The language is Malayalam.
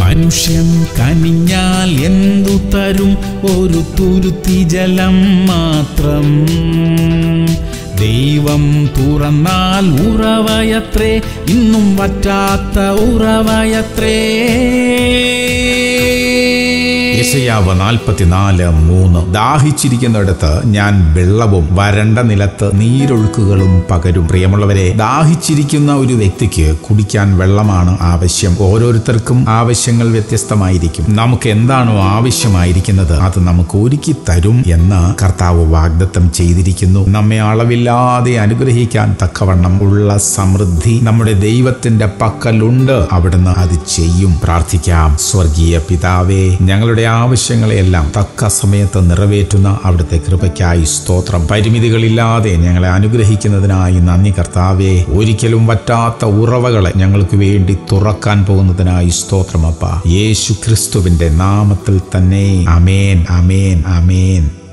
മനുഷ്യൻ കനിഞ്ഞാൽ എന്തു തരും ഒരു തുരുത്തി ജലം മാത്രം ദൈവം തുറന്നാൽ ഉറവയത്രേ ഇന്നും വറ്റാത്ത ഉറവയത്രേ യശയാവ് നാൽപ്പത്തിനാല് മൂന്ന് ദാഹിച്ചിരിക്കുന്നിടത്ത് ഞാൻ വെള്ളവും വരണ്ട നിലത്ത് നീരൊഴുക്കുകളും പകരും പ്രിയമുള്ളവരെ ദാഹിച്ചിരിക്കുന്ന ഒരു വ്യക്തിക്ക് കുടിക്കാൻ വെള്ളമാണ് ആവശ്യം ഓരോരുത്തർക്കും ആവശ്യങ്ങൾ വ്യത്യസ്തമായിരിക്കും നമുക്ക് എന്താണോ ആവശ്യമായിരിക്കുന്നത് അത് നമുക്ക് ഒരുക്കി തരും എന്ന് കർത്താവ് വാഗ്ദത്തം ചെയ്തിരിക്കുന്നു നമ്മെ അളവില്ലാതെ അനുഗ്രഹിക്കാൻ തക്കവണ്ണം ഉള്ള സമൃദ്ധി നമ്മുടെ ദൈവത്തിന്റെ പക്കലുണ്ട് അവിടുന്ന് അത് ചെയ്യും പ്രാർത്ഥിക്കാം സ്വർഗീയ പിതാവേ ഞങ്ങളുടെ ആവശ്യങ്ങളെയെല്ലാം തക്ക സമയത്ത് നിറവേറ്റുന്ന അവിടുത്തെ കൃപയ്ക്കായി സ്തോത്രം പരിമിതികളില്ലാതെ ഞങ്ങളെ അനുഗ്രഹിക്കുന്നതിനായി നന്ദി കർത്താവേ ഒരിക്കലും വറ്റാത്ത ഉറവകളെ ഞങ്ങൾക്ക് വേണ്ടി തുറക്കാൻ പോകുന്നതിനായി സ്തോത്രമപ്പ യേശു ക്രിസ്തുവിന്റെ നാമത്തിൽ തന്നെ അമേൻ അമേൻ അമേൻ